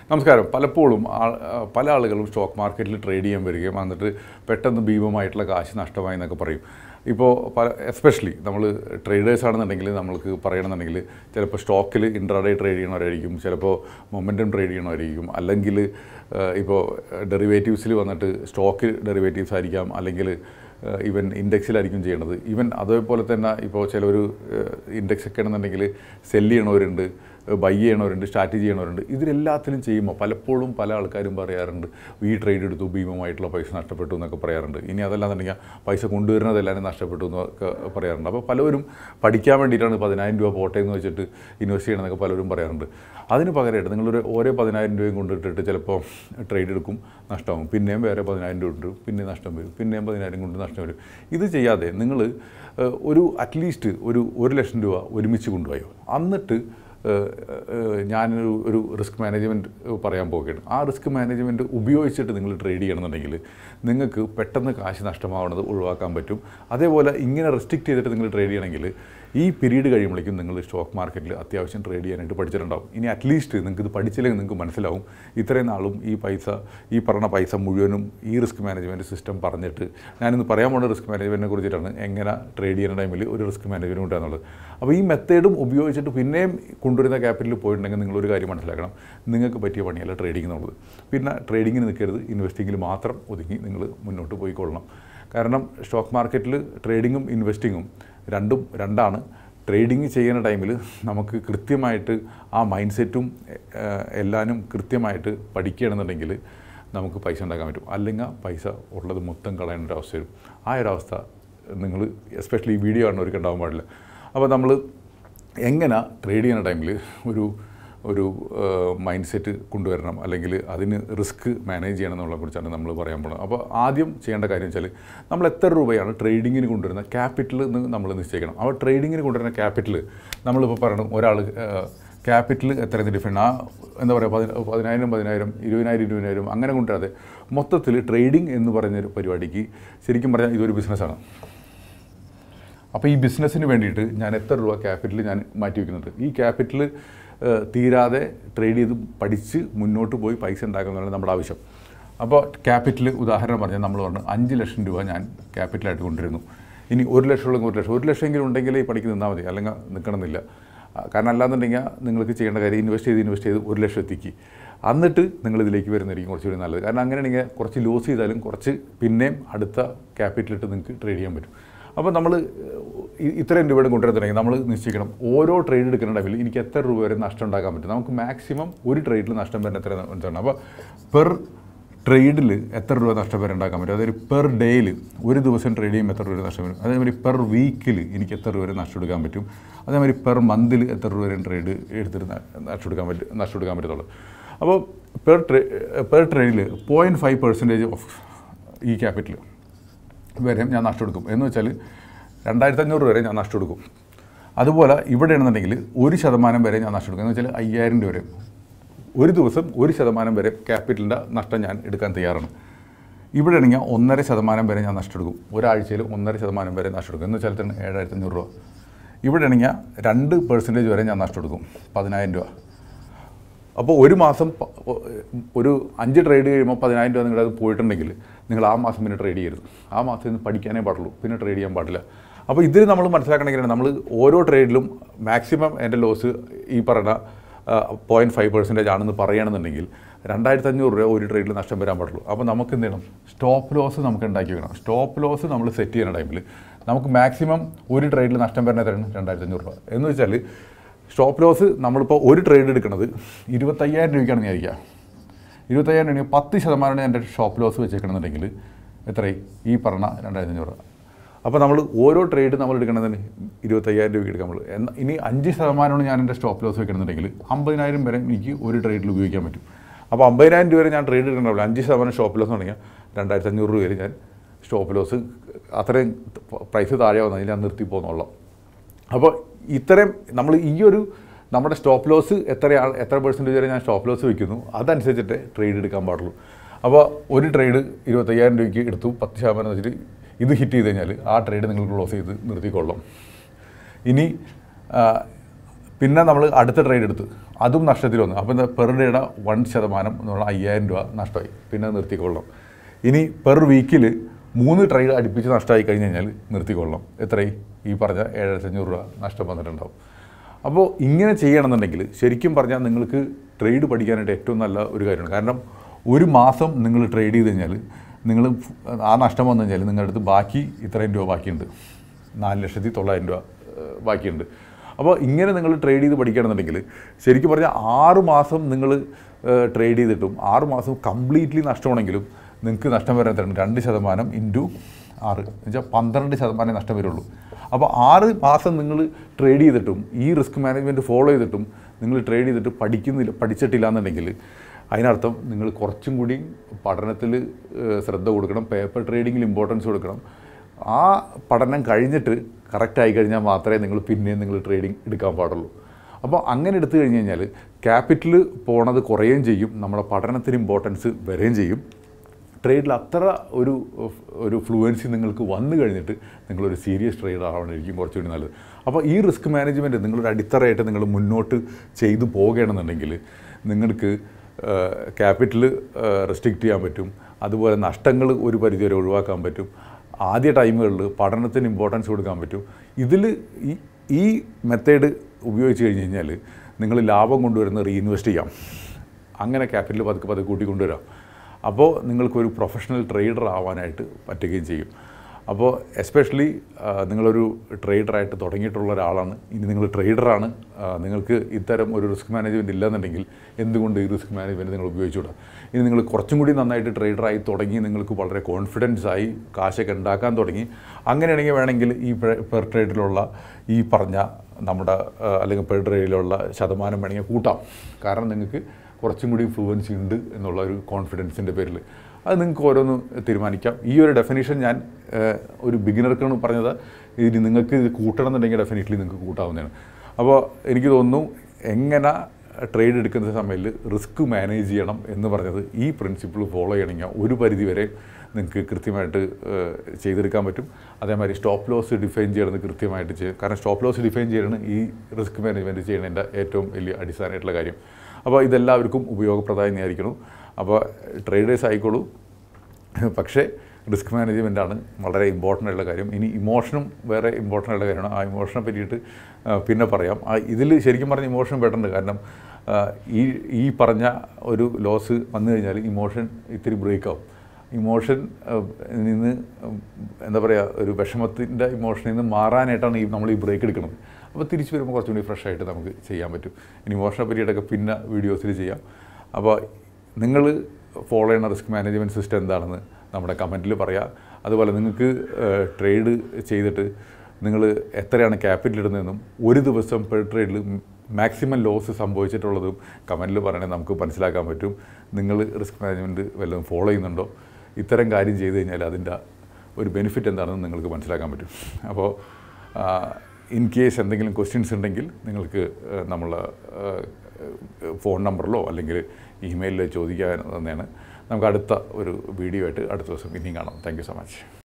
നമസ്കാരം പലപ്പോഴും ആ- ആ, പല ആളുകളും സ്റ്റോക്ക് മാർക്കറ്റിൽ ട്രേഡ് ചെയ്യാൻ വരികയും എന്നിട്ട് പെട്ടെന്ന് ഭീമമായിട്ടുള്ള കാശ് നഷ്ടമായി എന്നൊക്കെ പറയും ഇപ്പോൾ പല എസ്പെഷ്യലി നമ്മൾ ട്രേഡേഴ്സ് ആണെന്നുണ്ടെങ്കിൽ നമ്മൾക്ക് പറയണമെന്നുണ്ടെങ്കിൽ ചിലപ്പോൾ സ്റ്റോക്കിൽ ഇൻട്രാഡേ ട്രേഡ് ചെയ്യണവരായിരിക്കും ചിലപ്പോൾ മൊമെൻറ്റം ട്രേഡ് ചെയ്യണവരായിരിക്കും അല്ലെങ്കിൽ ഇപ്പോൾ ഡെറിവേറ്റീവ്സിൽ വന്നിട്ട് സ്റ്റോക്ക് ഡെറിവേറ്റീവ്സ് ആയിരിക്കാം അല്ലെങ്കിൽ ഈവൻ ഇൻഡെക്സിലായിരിക്കും ചെയ്യണത് ഈവൻ അതേപോലെ തന്നെ ഇപ്പോൾ ചിലവർ ഇൻഡെക്സ് ഒക്കെ ആണെന്നുണ്ടെങ്കിൽ സെല് ചെയ്യണവരുണ്ട് ബൈ ചെയ്യണവരുണ്ട് സ്ട്രാറ്റജി ചെയ്യണവരുണ്ട് ഇതിലെല്ലാത്തിലും ചെയ്യുമ്പോൾ പലപ്പോഴും പല ആൾക്കാരും പറയാറുണ്ട് ഈ ട്രേഡ് എടുത്തു ഭീമമായിട്ടുള്ള പൈസ നഷ്ടപ്പെട്ടു എന്നൊക്കെ പറയാറുണ്ട് ഇനി അതല്ലാന്നുണ്ടെങ്കിൽ പൈസ കൊണ്ടുവരുന്നതെല്ലാവരും നഷ്ടപ്പെട്ടു എന്നൊക്കെ പറയാറുണ്ട് അപ്പോൾ പലവരും പഠിക്കാൻ വേണ്ടിയിട്ടാണ് പതിനായിരം രൂപ പോട്ടെ എന്ന് വെച്ചിട്ട് ഇൻവെസ്റ്റ് ചെയ്യണമെന്നൊക്കെ പലരും പറയാറുണ്ട് അതിന് പകരമായിട്ട് നിങ്ങളൊരു ഓരോ പതിനായിരം രൂപയും കൊണ്ടിട്ടിട്ട് ചിലപ്പോൾ ട്രേഡ് എടുക്കും നഷ്ടമാകും പിന്നെയും വേറെ പതിനായിരം രൂപ ഉണ്ട് പിന്നെ നഷ്ടം വരും പിന്നെയും പതിനായിരം കൊണ്ട് നഷ്ടം വരും ഇത് ചെയ്യാതെ നിങ്ങൾ ഒരു അറ്റ്ലീസ്റ്റ് ഒരു ഒരു ലക്ഷം രൂപ ഒരുമിച്ച് കൊണ്ടുപോയോ എന്നിട്ട് ഏഹ്, ഏഹ്, ഞാനൊരു ഒരു റിസ്ക് മാനേജ്മെൻറ്റ് പറയാൻ പോവുകയാണ് ആ റിസ്ക് മാനേജ്മെൻറ്റ് ഉപയോഗിച്ചിട്ട് നിങ്ങൾ ട്രേഡ് ചെയ്യണമെന്നുണ്ടെങ്കിൽ നിങ്ങൾക്ക് പെട്ടെന്ന് കാശ് നഷ്ടമാവുന്നത് ഒഴിവാക്കാൻ പറ്റും അതേപോലെ ഇങ്ങനെ റെസ്ട്രിക്റ്റ് ചെയ്തിട്ട് നിങ്ങൾ ട്രേഡ് ചെയ്യണമെങ്കിൽ ഈ പീരീഡ് കഴിയുമ്പോഴേക്കും നിങ്ങൾ സ്റ്റോക്ക് മാർക്കറ്റിൽ അത്യാവശ്യം ട്രേഡ് ചെയ്യാനായിട്ട് പഠിച്ചിട്ടുണ്ടാവും ഇനി അറ്റ്ലീസ്റ്റ് നിങ്ങൾക്ക് ഇത് പഠിച്ചില്ലെങ്കിൽ നിങ്ങൾക്ക് മനസ്സിലാവും ഇത്രയും നാളും ഈ പൈസ ഈ പറഞ്ഞ പൈസ മുഴുവനും ഈ റിസ്ക് മാനേജ്മെൻറ്റ് സിസ്റ്റം പറഞ്ഞിട്ട് ഞാനിന്ന് പറയാൻ പോകുന്ന റിസ്ക് മാനേജ്മെൻറ്റിനെ കുറിച്ചിട്ടാണ് എങ്ങനെ ട്രേഡ് ചെയ്യുന്ന ടൈമിൽ ഒരു റിസ്ക് മാനേജ്മെൻറ്റ് ഉണ്ടാകുന്നുള്ളത് അപ്പോൾ ഈ മെത്തേഡും ഉപയോഗിച്ചിട്ട് പിന്നെയും കൊണ്ടുവരുന്ന ക്യാപിറ്റലിൽ പോയിട്ടുണ്ടെങ്കിൽ നിങ്ങളൊരു കാര്യം മനസ്സിലാക്കണം നിങ്ങൾക്ക് പറ്റിയ പണിയല്ല ട്രേഡിംഗ് എന്നുള്ളത് പിന്നെ ട്രേഡിങ്ങിന് നിൽക്കരുത് ഇൻവെസ്റ്റിങ്ങിൽ മാത്രം ഒതുങ്ങി നിങ്ങൾ മുന്നോട്ട് പോയിക്കൊള്ളണം കാരണം സ്റ്റോക്ക് മാർക്കറ്റിൽ ട്രേഡിങ്ങും ഇൻവെസ്റ്റിങ്ങും രണ്ടും രണ്ടാണ് ട്രേഡിങ് ചെയ്യുന്ന ടൈമിൽ നമുക്ക് കൃത്യമായിട്ട് ആ മൈൻഡ് സെറ്റും എല്ലാനും കൃത്യമായിട്ട് പഠിക്കുകയാണെന്നുണ്ടെങ്കിൽ നമുക്ക് പൈസ ഉണ്ടാക്കാൻ പറ്റും അല്ലെങ്കിൽ പൈസ ഉള്ളത് മൊത്തം കളയേണ്ട ഒരു അവസ്ഥ വരും ആ ഒരു അവസ്ഥ നിങ്ങൾ എസ്പെഷ്യലി ഈ വീഡിയോ കാണുന്നവർക്ക് ഉണ്ടാവാൻ പാടില്ല അപ്പോൾ നമ്മൾ എങ്ങനെ ട്രേഡ് ചെയ്യുന്ന ടൈമിൽ ഒരു ഒരു മൈൻഡ് സെറ്റ് കൊണ്ടുവരണം അല്ലെങ്കിൽ അതിന് റിസ്ക് മാനേജ് ചെയ്യണം എന്നുള്ളതിനെ കുറിച്ചാണ് നമ്മൾ പറയാൻ പോകുന്നത് അപ്പോൾ ആദ്യം ചെയ്യേണ്ട കാര്യം വെച്ചാൽ നമ്മൾ എത്ര രൂപയാണ് ട്രേഡിങ്ങിന് കൊണ്ടുവരുന്ന ക്യാപിറ്റൽ എന്ന് നമ്മൾ നിശ്ചയിക്കണം അപ്പോൾ ട്രേഡിങ്ങിന് കൊണ്ടുവരുന്ന ക്യാപിറ്റൽ നമ്മളിപ്പോൾ പറയണം ഒരാൾ ക്യാപിറ്റൽ എത്ര ഡിഫറെൻ്റ് ആ എന്താ പറയുക പതി പതിനായിരം പതിനായിരം ഇരുപതിനായിരം ഇരുപതിനായിരം അങ്ങനെ കൊണ്ടുവരാതെ മൊത്തത്തിൽ ട്രേഡിംഗ് എന്ന് പറയുന്നൊരു പരിപാടിക്ക് ശരിക്കും പറഞ്ഞാൽ ഇതൊരു ബിസിനസ്സാണ് അപ്പോൾ ഈ ബിസിനസ്സിന് വേണ്ടിയിട്ട് ഞാൻ എത്ര രൂപ ക്യാപിറ്റൽ ഞാൻ മാറ്റി വയ്ക്കുന്നുണ്ട് ഈ ക്യാപിറ്റൽ തീരാതെ ട്രേഡ് ചെയ്ത് പഠിച്ച് മുന്നോട്ട് പോയി പൈസ ഉണ്ടാക്കുക എന്നുള്ളത് നമ്മുടെ ആവശ്യം അപ്പോൾ ക്യാപിറ്റൽ ഉദാഹരണം പറഞ്ഞാൽ നമ്മൾ പറഞ്ഞു അഞ്ച് ലക്ഷം രൂപ ഞാൻ ക്യാപിറ്റലായിട്ട് കൊണ്ടുവരുന്നു ഇനി ഒരു ലക്ഷം ഉള്ളെങ്കിൽ ഒരു ലക്ഷം ഒരു ലക്ഷമെങ്കിലും ഉണ്ടെങ്കിൽ ഈ പണിക്ക് നിന്നാൽ മതി അല്ലെങ്കിൽ നിൽക്കണമെന്നില്ല ആ, കാരണം അല്ലാന്നുണ്ടെങ്കിൽ നിങ്ങൾക്ക് ചെയ്യേണ്ട കാര്യം ഇൻവെസ്റ്റ് ചെയ്ത് ഇൻവെസ്റ്റ് ചെയ്ത് ഒരു ലക്ഷം എത്തിക്ക് എന്നിട്ട് നിങ്ങൾ ഇതിലേക്ക് വരുന്നതായിരിക്കും കുറച്ചുകൂടി നല്ലത് കാരണം അങ്ങനെയാണെങ്കിൽ കുറച്ച് ലോസ് ചെയ്താലും കുറച്ച് പിന്നെയും അടുത്ത ക്യാപിറ്റലിട്ട് നിങ്ങൾക്ക് ട്രേഡ് ചെയ്യാൻ പറ്റും അപ്പോൾ നമ്മൾ ഇത്രയും രൂപയുടെ കൊണ്ടുവരുന്നുണ്ടെങ്കിൽ നമ്മൾ നിശ്ചയിക്കണം ഓരോ ട്രേഡ് എടുക്കുന്ന ടൈമിൽ എനിക്ക് എത്ര രൂപ വരെ നഷ്ടം ഉണ്ടാക്കാൻ പറ്റും നമുക്ക് മാക്സിമം ഒരു ട്രേഡിൽ നഷ്ടം വരുന്ന എത്ര എന്താണ് അപ്പോൾ പെർ ട്രേഡിൽ എത്ര രൂപ നഷ്ടം വരെ ഉണ്ടാക്കാൻ പറ്റും അതായത് പെർ ഡേയിൽ ഒരു ദിവസം ട്രേഡ് ചെയ്യുമ്പോൾ എത്ര രൂപ നഷ്ടം വരും അതേമാതിരി പെർ വീക്കിൽ എനിക്ക് എത്ര രൂപ വരെ നഷ്ടം എടുക്കാൻ പറ്റും അതേമാതിരി പെർ മന്തിൽ എത്ര രൂപ വരെ ട്രേഡ് എടുത്തിട്ട് ന- നഷ്ടം എടുക്കാൻ പറ്റും നഷ്ടം എടുക്കാൻ പറ്റത്തുള്ളൂ അപ്പോൾ പെർ ട്രേ പെർ ട്രേഡിൽ പോയിൻറ്റ് ഫൈവ് പെർസെൻറ്റേജ് ഓഫ് ഈ ക്യാപിറ്റൽ വരെ ഞാൻ നഷ്ടമെടുക്കും എന്ന് വെച്ചാൽ രണ്ടായിരത്തി അഞ്ഞൂറ് വരെ ഞാൻ നഷ്ടമെടുക്കും അതുപോലെ ഇവിടെയാണെന്നുണ്ടെങ്കിൽ ഒരു ശതമാനം വരെ ഞാൻ നഷ്ടമെടുക്കും എന്ന് വെച്ചാൽ അയ്യായിരം രൂപ വരെ ഒരു ദിവസം ഒരു ശതമാനം വരെ ക്യാപിറ്റലിൻ്റെ നഷ്ടം ഞാൻ എടുക്കാൻ തയ്യാറാണ് ഇവിടെ ആണെങ്കിൽ ഒന്നര ശതമാനം വരെ ഞാൻ നഷ്ടമെടുക്കും ഒരാഴ്ചയിൽ ഒന്നര ശതമാനം വരെ നഷ്ടമെടുക്കും എന്ന് വെച്ചാൽ തന്നെ ഏഴായിരത്തി അഞ്ഞൂറ് രൂപ ഇവിടെ ആണെങ്കിൽ രണ്ട് പെർസെൻറ്റേജ് വരെ ഞാൻ നഷ്ടമെടുക്കും പതിനായിരം രൂപ അപ്പോൾ ഒരു മാസം പ- ഒരു അഞ്ച് ട്രേഡ് കഴിയുമ്പോൾ പതിനായിരം രൂപ നിങ്ങളുടെ അത് പോയിട്ടുണ്ടെങ്കിൽ നിങ്ങൾ ആ മാസം പിന്നെ ട്രേഡ് ചെയ്യരുത് ആ മാസം നിന്ന് പഠിക്കാനേ പാടുള്ളൂ പിന്നെ ട്രേഡ് ചെയ്യാൻ പാടില്ല അപ്പോൾ ഇതിൽ നമ്മൾ മനസ്സിലാക്കണമെങ്കിൽ നമ്മൾ ഓരോ ട്രേഡിലും മാക്സിമം എൻ്റെ ലോസ് ഈ പറയുന്ന പോയിൻറ്റ് ഫൈവ് പെർസെൻറ്റേജ് ആണെന്ന് പറയുകയാണെന്നുണ്ടെങ്കിൽ രണ്ടായിരത്തി അഞ്ഞൂറ് രൂപ ഒരു ട്രേഡിൽ നഷ്ടം വരാൻ പാടുള്ളൂ അപ്പോൾ നമുക്ക് എന്ത് ചെയ്യണം സ്റ്റോപ്പ് ലോസ് നമുക്ക് ഉണ്ടാക്കി വെക്കണം സ്റ്റോപ്പ് ലോസ് നമ്മൾ സെറ്റ് ചെയ്യുന്ന ടൈമിൽ നമുക്ക് മാക്സിമം ഒരു ട്രേഡിൽ നഷ്ടം വരുന്ന എത്രയാണ് രണ്ടായിരത്തി അഞ്ഞൂറ് രൂപ എന്ന് വെച്ചാൽ സ്റ്റോപ്പ് ലോസ് നമ്മളിപ്പോൾ ഒരു ട്രേഡ് എടുക്കുന്നത് ഇരുപത്തയ്യായിരം രൂപയ്ക്കാണ് വിചാരിക്കുക ഇരുപത്തയ്യായിരം രൂപ പത്ത് ശതമാനമാണ് എൻ്റെ സ്റ്റോപ്പ് ലോസ് വെച്ചേക്കണമെന്നുണ്ടെങ്കിൽ എത്രയായി ഈ പറഞ്ഞ രണ്ടായിരത്തി അഞ്ഞൂറ് രൂപ അപ്പോൾ നമ്മൾ ഓരോ ട്രേഡ് നമ്മൾ എടുക്കണതിന് ഇരുപത്തയ്യായിരം രൂപ എടുക്കാൻ നമ്മൾ എന്നാൽ ഇനി അഞ്ച് ശതമാനമാണ് ഞാൻ എൻ്റെ സ്റ്റോപ്പ് ലോസ് വെക്കണമെന്നുണ്ടെങ്കിൽ അമ്പതിനായിരം വരെ എനിക്ക് ഒരു ട്രേഡിൽ ഉപയോഗിക്കാൻ പറ്റും അപ്പോൾ അമ്പതിനായിരം രൂപ വരെ ഞാൻ ട്രേഡ് എടുക്കണമല്ലോ അഞ്ച് ശതമാനം സ്റ്റോപ്പ് ലോസ് തുടങ്ങിയാൽ രണ്ടായിരത്തി അഞ്ഞൂറ് രൂപ വരെ ഞാൻ സ്റ്റോപ്പ് ലോസ് അത്രയും പ്രൈസ് താഴെ വന്നതിൽ ഞാൻ നിർത്തി പോകുന്നുള്ളൂ അപ്പോൾ ഇത്രയും നമ്മൾ ഈ ഒരു നമ്മുടെ സ്റ്റോപ്പ് ലോസ് എത്രയാണ് എത്ര പെർസെൻറ്റേജ് വരെ ഞാൻ സ്റ്റോപ്പ് ലോസ് വയ്ക്കുന്നു അതനുസരിച്ചിട്ട് ട്രേഡ് എടുക്കാൻ പാടുള്ളൂ അപ്പോൾ ഒരു ട്രേഡ് ഇരുപത്തയ്യായിരം രൂപയ്ക്ക് എടുത്തു പത്ത് ശതമാനം വെച്ചിട്ട് ഇത് ഹിറ്റ് ചെയ്ത് കഴിഞ്ഞാൽ ആ ട്രേഡ് നിങ്ങൾ ക്ലോസ് ചെയ്ത് നിർത്തിക്കൊള്ളും ഇനി ആ, പിന്നെ നമ്മൾ അടുത്ത ട്രേഡ് എടുത്ത് അതും നഷ്ടത്തിൽ വന്നു അപ്പോൾ എന്താ പെർ ഡേയുടെ വൺ ശതമാനം എന്ന് പറഞ്ഞാൽ അയ്യായിരം രൂപ നഷ്ടമായി പിന്നെ നിർത്തിക്കൊള്ളാം ഇനി പെർ വീക്കിൽ മൂന്ന് ട്രേഡ് അടുപ്പിച്ച് നഷ്ടമായി കഴിഞ്ഞ് കഴിഞ്ഞാൽ നിർത്തിക്കൊള്ളാം എത്രയായി ഈ പറഞ്ഞ ഏഴായിരത്തഞ്ഞൂറ് രൂപ നഷ്ടം വന്നിട്ടുണ്ടാവും അപ്പോൾ ഇങ്ങനെ ചെയ്യണമെന്നുണ്ടെങ്കിൽ ശരിക്കും പറഞ്ഞാൽ നിങ്ങൾക്ക് ട്രേഡ് പഠിക്കാനായിട്ട് ഏറ്റവും നല്ല ഒരു കാര്യമാണ് കാരണം ഒരു മാസം നിങ്ങൾ ട്രേഡ് ചെയ്ത് കഴിഞ്ഞാൽ നിങ്ങൾ ആ നഷ്ടം വന്നു കഴിഞ്ഞാൽ നിങ്ങളുടെ അടുത്ത് ബാക്കി ഇത്രയും രൂപ ബാക്കിയുണ്ട് നാല് ലക്ഷത്തി തൊള്ളായിരം രൂപ ഏഹ്, ബാക്കിയുണ്ട് അപ്പോൾ ഇങ്ങനെ നിങ്ങൾ ട്രേഡ് ചെയ്ത് പഠിക്കുകയാണെന്നുണ്ടെങ്കിൽ ശരിക്കും പറഞ്ഞാൽ ആറ് മാസം നിങ്ങൾ ട്രേഡ് ചെയ്തിട്ടും ആറ് മാസം കംപ്ലീറ്റ്ലി നഷ്ടമാണെങ്കിലും നിങ്ങൾക്ക് നഷ്ടം വരാൻ തരണം രണ്ട് ശതമാനം ഇൻറ്റു ആറ് എന്ന് വെച്ചാൽ പന്ത്രണ്ട് ശതമാനം നഷ്ടം വരുള്ളൂ അപ്പോൾ ആറ് മാസം നിങ്ങൾ ട്രേഡ് ചെയ്തിട്ടും ഈ റിസ്ക് മാനേജ്മെൻറ്റ് ഫോളോ ചെയ്തിട്ടും നിങ്ങൾ ട്രേഡ് ചെയ്തിട്ട് പഠിക്കുന്നില്ല പഠിച്ചിട്ടില്ല എന്നുണ്ടെങ്കിൽ അതിനർത്ഥം നിങ്ങൾ കുറച്ചും കൂടി പഠനത്തിൽ ഏഹ്, ശ്രദ്ധ കൊടുക്കണം പേപ്പർ ട്രേഡിങ്ങിൽ ഇമ്പോർട്ടൻസ് കൊടുക്കണം ആ പഠനം കഴിഞ്ഞിട്ട് കറക്റ്റ് ആയി കഴിഞ്ഞാൽ മാത്രമേ നിങ്ങൾ പിന്നെയും നിങ്ങൾ ട്രേഡിംഗ് എടുക്കാൻ പാടുള്ളൂ അപ്പോൾ അങ്ങനെ എടുത്തു കഴിഞ്ഞ് കഴിഞ്ഞാൽ ക്യാപിറ്റൽ പോണത് കുറയുകയും ചെയ്യും നമ്മുടെ പഠനത്തിന് ഇമ്പോർട്ടൻസ് വരികയും ചെയ്യും ട്രേഡിൽ അത്ര ഒരു ഒരു ഫ്ലുവൻസി നിങ്ങൾക്ക് വന്നു കഴിഞ്ഞിട്ട് നിങ്ങളൊരു സീരിയസ് ട്രേഡർ ആവണമായിരിക്കും കുറച്ചുകൂടി നല്ലത് അപ്പോൾ ഈ റിസ്ക് മാനേജ്മെൻറ്റ് നിങ്ങളൊരു അടിത്തറയായിട്ട് നിങ്ങൾ മുന്നോട്ട് ചെയ്തു പോവുകയാണെന്നുണ്ടെങ്കിൽ നിങ്ങൾക്ക് ക്യാപിറ്റൽ റെസ്ട്രിക്റ്റ് ചെയ്യാൻ പറ്റും അതുപോലെ നഷ്ടങ്ങൾ ഒരു പരിധി വരെ ഒഴിവാക്കാൻ പറ്റും ആദ്യ ടൈമുകളിൽ പഠനത്തിന് ഇമ്പോർട്ടൻസ് കൊടുക്കാൻ പറ്റും ഇതിൽ ഈ ഈ മെത്തേഡ് ഉപയോഗിച്ച് കഴിഞ്ഞ് കഴിഞ്ഞാൽ നിങ്ങൾ ലാഭം കൊണ്ടുവരുന്ന റീഇൻവെസ്റ്റ് ചെയ്യാം അങ്ങനെ ക്യാപിറ്റൽ പതുക്കെ പതുക്കെ കൂട്ടിക്കൊണ്ടുവരാം അപ്പോൾ നിങ്ങൾക്കൊരു പ്രൊഫഷണൽ ട്രേഡർ ആവാനായിട്ട് പറ്റുകയും ചെയ്യും അപ്പോൾ എസ്പെഷ്യലി നിങ്ങളൊരു ട്രേഡറായിട്ട് തുടങ്ങിയിട്ടുള്ള ഒരാളാണ് ഇനി നിങ്ങൾ ട്രേഡറാണ് നിങ്ങൾക്ക് ഇത്തരം ഒരു റിസ്ക് മാനേജ്മെൻറ്റ് ഇല്ലെന്നുണ്ടെങ്കിൽ എന്തുകൊണ്ട് ഈ റിസ്ക് മാനേജ്മെൻറ്റ് നിങ്ങൾ ഉപയോഗിച്ചുകൂടാ ഇനി നിങ്ങൾ കുറച്ചും കൂടി നന്നായിട്ട് ട്രേഡറായി തുടങ്ങി നിങ്ങൾക്ക് വളരെ കോൺഫിഡൻസ് ആയി കാശൊക്കെ ഉണ്ടാക്കാൻ തുടങ്ങി അങ്ങനെയാണെങ്കിൽ വേണമെങ്കിൽ ഈ പെർ ട്രേഡിലുള്ള ഈ പറഞ്ഞ നമ്മുടെ ആ, അല്ലെങ്കിൽ പെർ ട്രേഡിലുള്ള ശതമാനം വേണമെങ്കിൽ കൂട്ടാം കാരണം നിങ്ങൾക്ക് കുറച്ചും കൂടി ഫ്ലുവൻസി ഉണ്ട് എന്നുള്ള ഒരു കോൺഫിഡൻസിൻ്റെ പേരിൽ അത് നിങ്ങൾക്ക് ഓരോന്ന് തീരുമാനിക്കാം ഈ ഒരു ഡെഫിനേഷൻ ഞാൻ ഏഹ്, ഒരു ബിഗിനർക്കാണ് പറഞ്ഞത് ഇനി നിങ്ങൾക്ക് ഇത് കൂട്ടണം എന്നുണ്ടെങ്കിൽ ഡെഫിനറ്റ്ലി നിങ്ങൾക്ക് കൂട്ടാവുന്നതാണ് അപ്പോൾ എനിക്ക് തോന്നുന്നു എങ്ങനെ ട്രേഡ് എടുക്കുന്ന സമയത്ത് റിസ്ക് മാനേജ് ചെയ്യണം എന്ന് പറഞ്ഞത് ഈ പ്രിൻസിപ്പിൾ ഫോളോ ചെയ്യണമെങ്കിൽ ഒരു പരിധി വരെ നിങ്ങൾക്ക് കൃത്യമായിട്ട് ഏഹ്, ചെയ്തെടുക്കാൻ പറ്റും അതേമാതിരി സ്റ്റോപ്പ് ലോസ് ഡിഫൈൻ ചെയ്യണമെന്ന് കൃത്യമായിട്ട് ചെയ്യും കാരണം സ്റ്റോപ്പ് ലോസ് ഡിഫൈൻ ചെയ്യണം ഈ റിസ്ക് മാനേജ്മെൻറ്റ് ചെയ്യണതിൻ്റെ ഏറ്റവും വലിയ അടിസ്ഥാനമായിട്ടുള്ള കാര്യം അപ്പോൾ ഇതെല്ലാവർക്കും ഉപയോഗപ്രദമായിരിക്കണം അപ്പോൾ ട്രേഡേഴ്സ് ആയിക്കോളൂ പക്ഷേ റിസ്ക് മാനേജ്മെൻ്റ് ആണ് വളരെ ഇമ്പോർട്ടൻ്റ് ആയിട്ടുള്ള കാര്യം ഇനി ഇമോഷനും വേറെ ഇമ്പോർട്ടൻ്റ് ആയിട്ടുള്ള കാര്യമാണ് ആ ഇമോഷനെ പറ്റിയിട്ട് ആ, പിന്നെ പറയാം ആ ഇതിൽ ശരിക്കും പറഞ്ഞ ഇമോഷൻ പെട്ടുണ്ട് കാരണം ആ, ഈ ഈ പറഞ്ഞ ഒരു ലോസ് വന്നു കഴിഞ്ഞാൽ ഇമോഷൻ ഇത്തിരി ബ്രേക്ക് ആവും ഇമോഷൻ നിന്ന് ഉം, എന്താ പറയുക ഒരു വിഷമത്തിൻ്റെ ഇമോഷനിൽ നിന്ന് മാറാനായിട്ടാണ് ഈ നമ്മൾ ഈ ബ്രേക്ക് എടുക്കുന്നത് അപ്പോൾ തിരിച്ച് വരുമ്പോൾ കുറച്ചും കൂടി ഫ്രഷ് ആയിട്ട് നമുക്ക് ചെയ്യാൻ പറ്റും ഇനി ഇമോഷനെ പറ്റിയിട്ടൊക്കെ പിന്നെ വീഡിയോസിൽ ചെയ്യാം അപ്പോൾ നിങ്ങൾ ഫോളോ ചെയ്യുന്ന റിസ്ക് മാനേജ്മെൻറ്റ് സിസ്റ്റം എന്താണെന്ന് നമ്മുടെ കമൻറ്റിൽ പറയാം അതുപോലെ നിങ്ങൾക്ക് ട്രേഡ് ചെയ്തിട്ട് നിങ്ങൾ എത്രയാണ് ക്യാപിറ്റൽ ഇടുന്നതെന്നും ഒരു ദിവസം പെർ ട്രേഡിൽ മാക്സിമം ലോസ് സംഭവിച്ചിട്ടുള്ളതും കമൻറ്റിൽ പറയണേ നമുക്ക് മനസ്സിലാക്കാൻ പറ്റും നിങ്ങൾ റിസ്ക് മാനേജ്മെൻറ്റ് വല്ലതും ഫോളോ ചെയ്യുന്നുണ്ടോ ഇത്തരം കാര്യം ചെയ്ത് കഴിഞ്ഞാൽ അതിൻ്റെ ഒരു ബെനിഫിറ്റ് എന്താണെന്ന് നിങ്ങൾക്ക് മനസ്സിലാക്കാൻ പറ്റും അപ്പോൾ ഇൻ കേസ് എന്തെങ്കിലും ക്വസ്റ്റ്യൻസ് ഉണ്ടെങ്കിൽ നിങ്ങൾക്ക് നമ്മൾ ഫോൺ നമ്പറിലോ അല്ലെങ്കിൽ ഇമെയിലിലോ ചോദിക്കാൻ തന്നെയാണ് നമുക്ക് അടുത്ത ഒരു വീഡിയോ ആയിട്ട് അടുത്ത ദിവസം ഇനിയും കാണാം താങ്ക് യു സോ മച്ച്